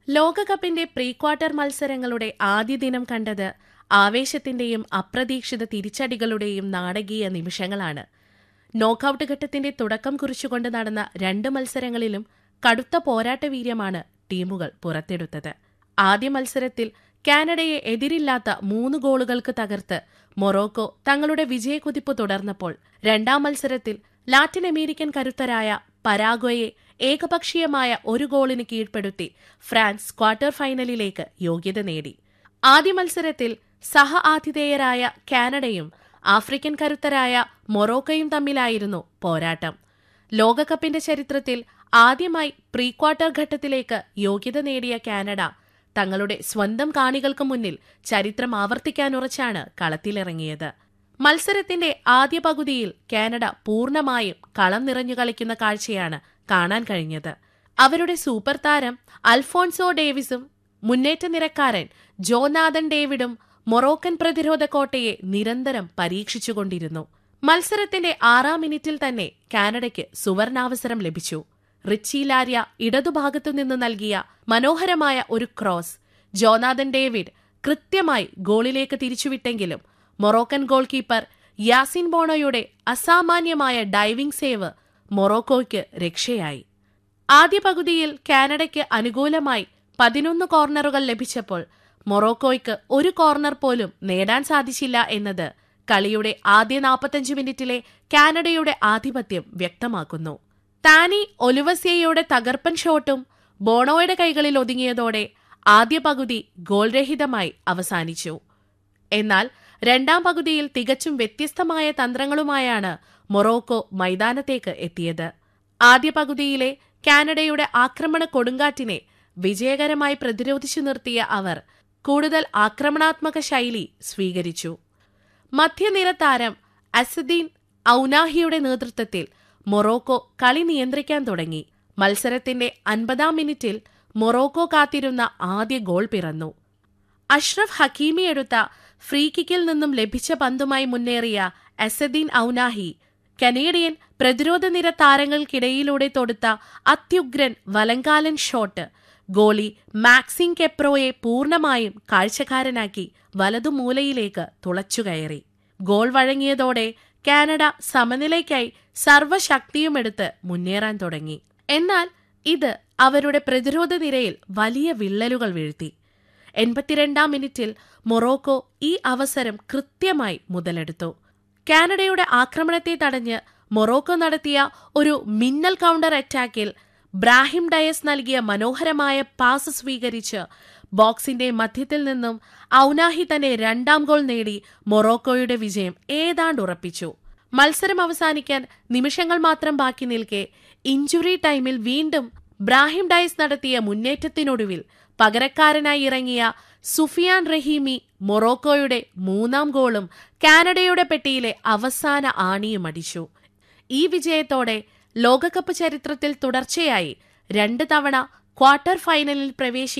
ലോകകപ്പിന്റെ pre quarter മത്സരങ്ങളുടെ ആദ്യ ദിനം കണ്ടത് ആവേശത്തിന്റെയും അപ്രതീക്ഷിത തിരിച്ചടികളുടെയും നാടകീയ നിമിഷങ്ങളാണ് നോക്കൌട്ട് ഘട്ടത്തിന്റെ തുടക്കം കുറിച്ചുകൊണ്ട് നടന്ന രണ്ട് മത്സരങ്ങളിലും കടുത്ത പോരാട്ടവീര്യമാണ് ടീമുകൾ പുറത്തെടുത്തത് ആദ്യ മത്സരത്തിൽ കാനഡയെ എതിരില്ലാത്ത മൂന്ന് ഗോളുകൾക്ക് തകർത്ത് മൊറോക്കോ തങ്ങളുടെ വിജയക്കുതിപ്പ് തുടർന്നപ്പോൾ രണ്ടാം മത്സരത്തിൽ ലാറ്റിൻ അമേരിക്കൻ കരുത്തരായ പരാഗ്വയെ ഏകപക്ഷീയമായ ഒരു ഗോളിന് കീഴ്പ്പെടുത്തി ഫ്രാൻസ് ക്വാർട്ടർ ഫൈനലിലേക്ക് യോഗ്യത നേടി ആദ്യ മത്സരത്തിൽ സഹ ആതിഥേയരായ കാനഡയും ആഫ്രിക്കൻ കരുത്തരായ മൊറോക്കോയും തമ്മിലായിരുന്നു പോരാട്ടം ലോകകപ്പിന്റെ ചരിത്രത്തിൽ ആദ്യമായി പ്രീ ക്വാർട്ടർ ഘട്ടത്തിലേക്ക് യോഗ്യത നേടിയ കാനഡ തങ്ങളുടെ സ്വന്തം കാണികൾക്ക് മുന്നിൽ ചരിത്രം ആവർത്തിക്കാനുറച്ചാണ് കളത്തിലിറങ്ങിയത് മത്സരത്തിന്റെ ആദ്യ പകുതിയിൽ കാനഡ പൂർണ്ണമായും കളം നിറഞ്ഞു കളിക്കുന്ന കാഴ്ചയാണ് കാണാൻ കഴിഞ്ഞത് അവരുടെ സൂപ്പർ താരം അൽഫോൺസോ ഡേവിസും മുന്നേറ്റ നിരക്കാരൻ ജോനാഥൻ ഡേവിഡും മൊറോക്കൻ പ്രതിരോധ കോട്ടയെ നിരന്തരം പരീക്ഷിച്ചുകൊണ്ടിരുന്നു മത്സരത്തിന്റെ ആറാം മിനിറ്റിൽ തന്നെ കാനഡയ്ക്ക് സുവർണാവസരം ലഭിച്ചു റിച്ചി ലാര്യ ഇടതുഭാഗത്തു നിന്ന് നൽകിയ മനോഹരമായ ഒരു ക്രോസ് ജോനാഥൻ ഡേവിഡ് കൃത്യമായി ഗോളിലേക്ക് തിരിച്ചുവിട്ടെങ്കിലും മൊറോക്കൻ ഗോൾ കീപ്പർ യാസിൻ ബോണോയുടെ അസാമാന്യമായ ഡൈവിംഗ് സേവ് മൊറോക്കോയ്ക്ക് രക്ഷയായി ആദ്യ പകുതിയിൽ കാനഡയ്ക്ക് അനുകൂലമായി പതിനൊന്ന് കോർണറുകൾ ലഭിച്ചപ്പോൾ മൊറോക്കോയ്ക്ക് ഒരു കോർണർ പോലും നേടാൻ സാധിച്ചില്ല എന്നത് കളിയുടെ ആദ്യ നാൽപ്പത്തഞ്ച് മിനിറ്റിലെ കാനഡയുടെ ആധിപത്യം വ്യക്തമാക്കുന്നു താനി ഒലുവസിയയുടെ തകർപ്പൻ ഷോട്ടും ബോണോയുടെ കൈകളിൽ ഒതുങ്ങിയതോടെ ആദ്യ പകുതി ഗോൾരഹിതമായി അവസാനിച്ചു എന്നാൽ രണ്ടാം പകുതിയിൽ തികച്ചും വ്യത്യസ്തമായ തന്ത്രങ്ങളുമായാണ് മൊറോക്കോ മൈതാനത്തേക്ക് എത്തിയത് ആദ്യ പകുതിയിലെ കാനഡയുടെ ആക്രമണ കൊടുങ്കാറ്റിനെ വിജയകരമായി പ്രതിരോധിച്ചു നിർത്തിയ അവർ കൂടുതൽ ആക്രമണാത്മക ശൈലി സ്വീകരിച്ചു മധ്യനിര താരം അസദീൻ ഔനാഹിയുടെ നേതൃത്വത്തിൽ മൊറോക്കോ കളി നിയന്ത്രിക്കാൻ തുടങ്ങി മത്സരത്തിന്റെ അൻപതാം മിനിറ്റിൽ മൊറോക്കോ കാത്തിരുന്ന ആദ്യ ഗോൾ പിറന്നു അഷ്റഫ് ഹക്കീമി എടുത്ത ഫ്രീ കിക്കിൽ നിന്നും ലഭിച്ച പന്തുമായി മുന്നേറിയ അസദീൻ ഔനാഹി കനേഡിയൻ പ്രതിരോധ നിര താരങ്ങൾക്കിടയിലൂടെ തൊടുത്ത അത്യുഗ്രൻ വലങ്കാലൻ ഷോട്ട് ഗോളി മാക്സിം കെപ്രോയെ പൂർണ്ണമായും കാഴ്ചക്കാരനാക്കി വലതുമൂലയിലേക്ക് തുളച്ചുകയറി ഗോൾ വഴങ്ങിയതോടെ കാനഡ സമനിലയ്ക്കായി സർവ്വശക്തിയുമെടുത്ത് മുന്നേറാൻ തുടങ്ങി എന്നാൽ ഇത് അവരുടെ പ്രതിരോധ നിരയിൽ വലിയ വിള്ളലുകൾ വീഴ്ത്തി എൺപത്തിരണ്ടാം മിനിറ്റിൽ മൊറോക്കോ ഈ അവസരം കൃത്യമായി മുതലെടുത്തു കാനഡയുടെ ആക്രമണത്തെ തടഞ്ഞ് മൊറോക്കോ നടത്തിയ ഒരു മിന്നൽ കൗണ്ടർ അറ്റാക്കിൽ ബ്രാഹിം ഡയസ് നൽകിയ മനോഹരമായ പാസ് സ്വീകരിച്ച് ബോക്സിന്റെ മധ്യത്തിൽ നിന്നും ഔനാഹി തന്നെ രണ്ടാം ഗോൾ നേടി മൊറോക്കോയുടെ വിജയം ഏതാണ്ട് ഉറപ്പിച്ചു മത്സരം അവസാനിക്കാൻ നിമിഷങ്ങൾ മാത്രം ബാക്കി നിൽക്കെ ഇഞ്ചുറി ടൈമിൽ വീണ്ടും ബ്രാഹിം ഡയസ് നടത്തിയ മുന്നേറ്റത്തിനൊടുവിൽ പകരക്കാരനായി ഇറങ്ങിയ സുഫിയാൻ റഹീമി മൊറോക്കോയുടെ മൂന്നാം ഗോളും കാനഡയുടെ പെട്ടിയിലെ അവസാന ആണിയും അടിച്ചു ഈ വിജയത്തോടെ ലോകകപ്പ് ചരിത്രത്തിൽ തുടർച്ചയായി രണ്ട് തവണ ക്വാർട്ടർ ഫൈനലിൽ പ്രവേശിക്കുന്ന